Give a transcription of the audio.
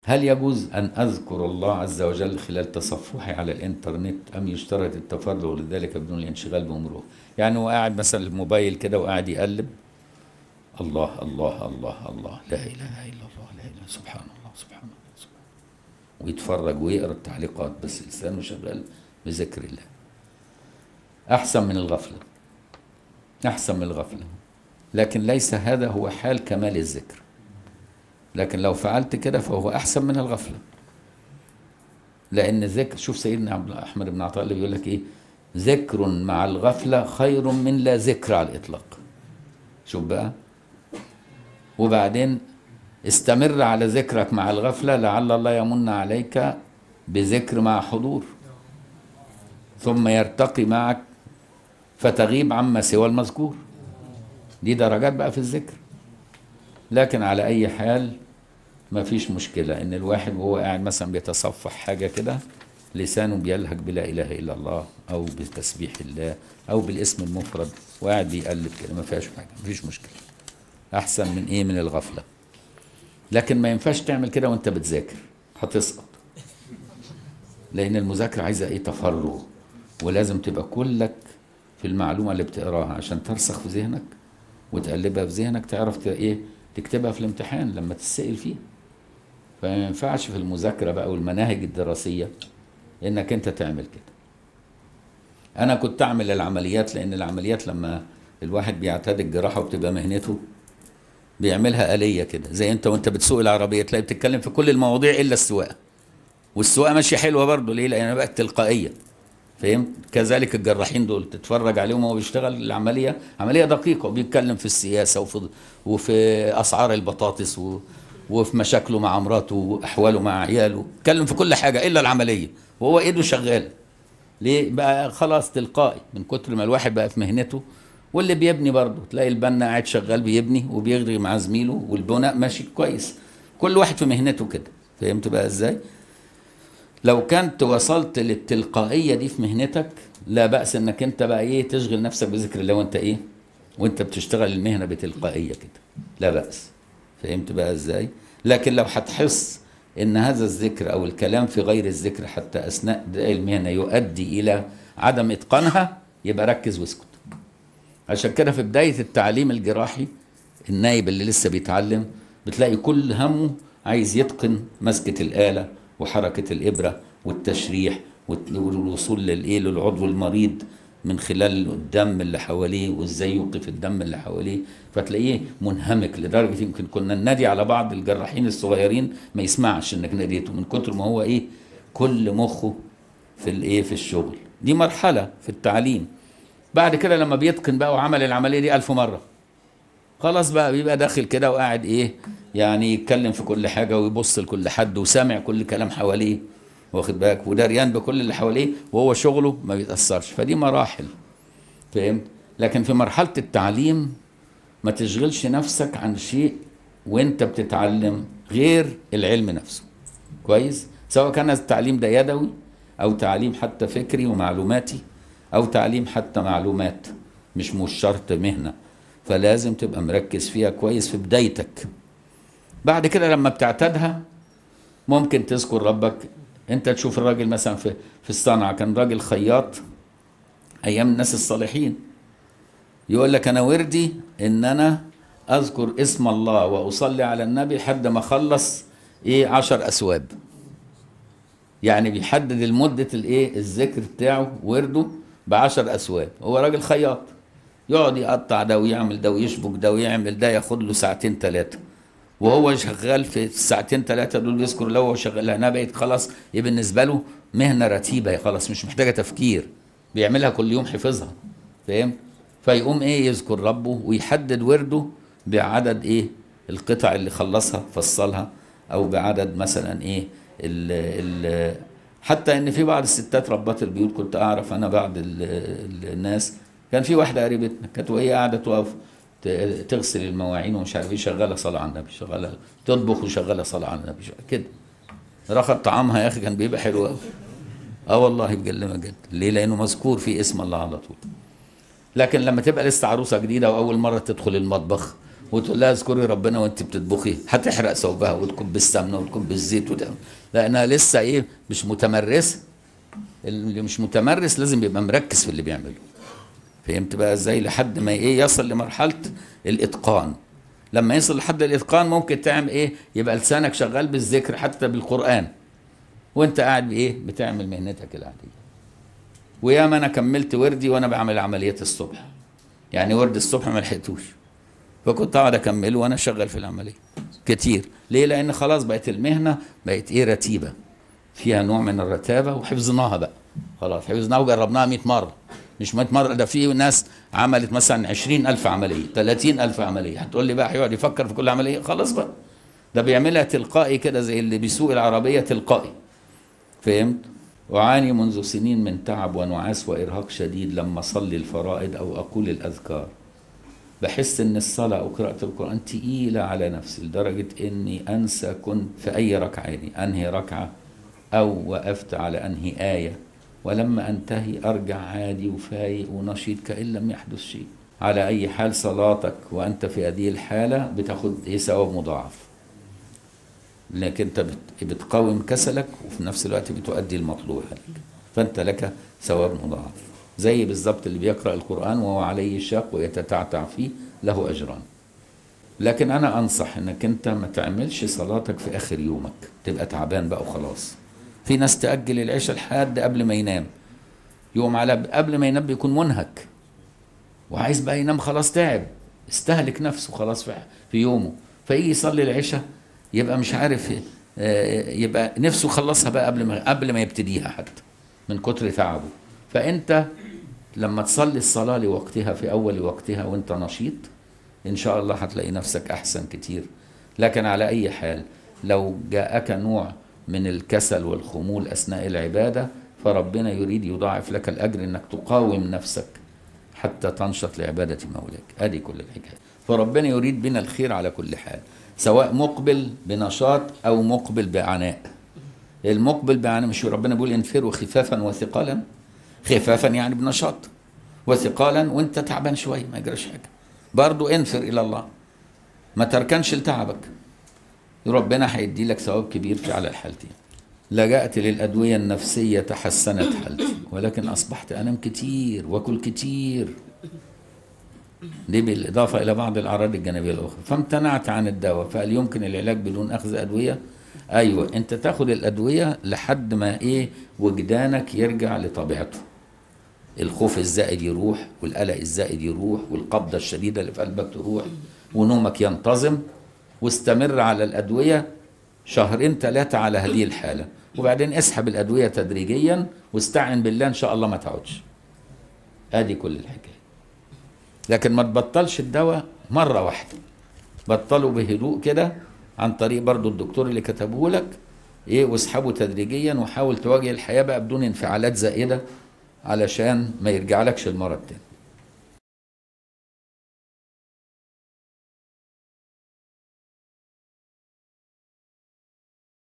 هل يجوز أن أذكر الله عز وجل خلال تصفحي على الإنترنت أم يشترط التفرغ لذلك بدون الانشغال بأمره يعني هو قاعد مثلا الموبايل كده وقاعد يقلب الله الله الله الله لا إله إلا الله لا إله سبحان الله سبحان الله سبحان الله ويتفرج ويقرأ التعليقات بس لسانه شغال بذكر الله أحسن من الغفلة أحسن من الغفلة لكن ليس هذا هو حال كمال الذكر لكن لو فعلت كده فهو احسن من الغفله لان الذكر شوف سيدنا عبد احمد بن عطاء اللي بيقول لك ايه ذكر مع الغفله خير من لا ذكر على الاطلاق شوف بقى وبعدين استمر على ذكرك مع الغفله لعل الله يمن عليك بذكر مع حضور ثم يرتقي معك فتغيب عما سوى المذكور دي درجات بقى في الذكر لكن على اي حال ما فيش مشكله ان الواحد وهو قاعد مثلا بيتصفح حاجه كده لسانه بيلهج بلا اله الا الله او بتسبيح الله او بالاسم المفرد وقاعد بيقلب كده ما فيهاش حاجه ما فيش مشكله احسن من ايه من الغفله لكن ما ينفعش تعمل كده وانت بتذاكر هتسقط لان المذاكره عايزه ايه تفرغ ولازم تبقى كلك في المعلومه اللي بتقراها عشان ترسخ في ذهنك وتقلبها في ذهنك تعرف ايه تكتبها في الامتحان لما تتسأل فيه فما ينفعش في المذاكرة بقى والمناهج الدراسية انك انت تعمل كده انا كنت اعمل العمليات لان العمليات لما الواحد بيعتاد الجراحة وبتبقى مهنته بيعملها آلية كده زي انت وانت بتسوق العربية تلاقي بتتكلم في كل المواضيع الا السواقة والسواقة ماشية حلوة برضه ليه لانها بقت تلقائية فهمت كذلك الجراحين دول تتفرج عليهم وهو بيشتغل العمليه عمليه دقيقه وبيتكلم في السياسه وفي وفي اسعار البطاطس و وفي مشاكله مع مراته واحواله مع عياله اتكلم في كل حاجه الا العمليه وهو ايده شغاله ليه بقى خلاص تلقائي من كتر ما الواحد بقى في مهنته واللي بيبني برضه تلاقي البنا قاعد شغال بيبني وبيغري مع زميله والبناء ماشي كويس كل واحد في مهنته كده فهمت بقى ازاي لو كنت وصلت للتلقائيه دي في مهنتك لا باس انك انت بقى ايه تشغل نفسك بذكر الله وانت ايه وانت بتشتغل المهنه بتلقائيه كده لا باس فهمت بقى ازاي لكن لو هتحس ان هذا الذكر او الكلام في غير الذكر حتى اثناء اداء المهنه يؤدي الى عدم اتقانها يبقى ركز واسكت عشان كده في بدايه التعليم الجراحي النايب اللي لسه بيتعلم بتلاقي كل همه عايز يتقن مسكه الاله وحركة الإبرة والتشريح والوصول للإيه للعضو المريض من خلال الدم اللي حواليه وإزاي يوقف الدم اللي حواليه فتلاقيه منهمك لدرجة يمكن كنا ننادي على بعض الجراحين الصغيرين ما يسمعش إنك ناديته من كتر ما هو إيه كل مخه في الإيه في الشغل دي مرحلة في التعليم بعد كده لما بيتقن بقى وعمل العملية دي ألف مرة خلاص بقى بيبقى داخل كده وقاعد ايه يعني يتكلم في كل حاجه ويبص لكل حد وسامع كل كلام حواليه واخد بالك وداريان بكل اللي حواليه وهو شغله ما بيتاثرش فدي مراحل فهمت لكن في مرحله التعليم ما تشغلش نفسك عن شيء وانت بتتعلم غير العلم نفسه كويس سواء كان التعليم ده يدوي او تعليم حتى فكري ومعلوماتي او تعليم حتى معلومات مش مش شرط مهنه فلازم تبقى مركز فيها كويس في بدايتك بعد كده لما بتعتادها ممكن تذكر ربك انت تشوف الراجل مثلا في في الصنعه كان راجل خياط ايام الناس الصالحين يقول لك انا وردي ان انا اذكر اسم الله واصلي على النبي لحد ما اخلص ايه عشر اسواب يعني بيحدد المدة الايه الذكر بتاعه ورده بعشر اسواب هو راجل خياط يقعد يقطع ده ويعمل ده ويشبك ده ويعمل ده ياخد له ساعتين ثلاثة وهو شغال في الساعتين ثلاثة دول يذكر لو هو شغال لأنها بقت خلاص إيه بالنسبة له مهنة رتيبة خلاص مش محتاجة تفكير بيعملها كل يوم حفظها فاهم فيقوم إيه يذكر ربه ويحدد ورده بعدد إيه القطع اللي خلصها فصلها أو بعدد مثلا إيه ال ال حتى إن في بعض الستات ربات البيوت كنت أعرف أنا بعض ال ال الناس كان في واحده قريبتنا كانت وهي قاعده توقف تغسل المواعين ومش عارف ايه شغاله صلاه على النبي شغاله تطبخ وشغاله صلاه على النبي كده رخت طعامها يا اخي كان بيبقى حلو قوي اه والله بكلمك جد ليه لانه مذكور في اسم الله على طول لكن لما تبقى لسه عروسه جديده واول مره تدخل المطبخ وتقول لها اذكري ربنا وانت بتطبخي هتحرق ثوبها وتكب بالسمنه وتكب بالزيت وده لانها لسه ايه مش متمرسه اللي مش متمرس لازم يبقى مركز في اللي بيعمله فهمت بقى ازاي لحد ما ايه يصل لمرحله الاتقان لما يصل لحد الاتقان ممكن تعمل ايه يبقى لسانك شغال بالذكر حتى بالقران وانت قاعد بايه بتعمل مهنتك العاديه وياما انا كملت وردي وانا بعمل عمليات الصبح يعني ورد الصبح ما لحقتوش فكنت اقعد اكمله وانا شغال في العمليه كتير ليه لان خلاص بقت المهنه بقت ايه رتيبه فيها نوع من الرتابه وحفظناها بقى خلاص حفظناها وجربناها 100 مره مش 100 مره ده في ناس عملت مثلا 20000 عمليه 30000 عمليه هتقول لي بقى هيقعد يفكر في كل عمليه خلاص بقى ده بيعملها تلقائي كده زي اللي بيسوق العربيه تلقائي فهمت أعاني منذ سنين من تعب ونعاس وإرهاق شديد لما أصلي الفرائض أو أقول الأذكار بحس إن الصلاة أو قراءة القرآن تقيلة على نفسي لدرجة إني أنسى كنت في أي ركعة يعني أنهي ركعة أو وقفت على أنهي آية ولما أنتهي أرجع عادي وفايق ونشيط كأن لم يحدث شيء على أي حال صلاتك وأنت في هذه الحالة بتاخد إيه ثواب مضاعف لانك انت بت- بتقاوم كسلك وفي نفس الوقت بتؤدي المطلوب عليك فانت لك ثواب مضاعف زي بالظبط اللي بيقرا القران وهو عليه شاق ويتتعتع فيه له اجران لكن انا انصح انك انت ما تعملش صلاتك في اخر يومك تبقى تعبان بقى وخلاص في ناس تاجل العشاء لحد قبل ما ينام يقوم على قبل ما ينام بيكون منهك وعايز بقى ينام خلاص تعب استهلك نفسه خلاص في في يومه فيجي يصلي العشاء يبقى مش عارف آه، يبقى نفسه خلصها بقى قبل ما قبل ما يبتديها حتى من كتر تعبه فانت لما تصلي الصلاه لوقتها في اول وقتها وانت نشيط ان شاء الله هتلاقي نفسك احسن كتير لكن على اي حال لو جاءك نوع من الكسل والخمول اثناء العباده فربنا يريد يضاعف لك الاجر انك تقاوم نفسك حتى تنشط لعبادة مولاك ادي كل الحكاية فربنا يريد بنا الخير على كل حال سواء مقبل بنشاط او مقبل بعناء المقبل بعناء مش ربنا بيقول انفروا خفافا وثقالا خفافا يعني بنشاط وثقالا وانت تعبان شويه ما يجراش حاجه برضو انفر الى الله ما تركنش لتعبك ربنا هيدي لك ثواب كبير في على الحالتين لجأت للأدوية النفسية تحسنت حالتي ولكن أصبحت أنام كتير وأكل كتير دي بالإضافة إلى بعض الأعراض الجانبية الأخرى فامتنعت عن الدواء فهل يمكن العلاج بدون أخذ أدوية؟ أيوة أنت تاخد الأدوية لحد ما إيه وجدانك يرجع لطبيعته الخوف الزائد يروح والقلق الزائد يروح والقبضة الشديدة اللي في قلبك تروح ونومك ينتظم واستمر على الأدوية شهرين ثلاثة على هذه الحالة وبعدين اسحب الأدوية تدريجيا واستعن بالله إن شاء الله ما تعودش ادي كل الحكاية لكن ما تبطلش الدواء مرة واحدة بطله بهدوء كده عن طريق برضو الدكتور اللي كتبه لك ايه واسحبه تدريجيا وحاول تواجه الحياة بقى بدون انفعالات زائدة علشان ما يرجعلكش المرض تاني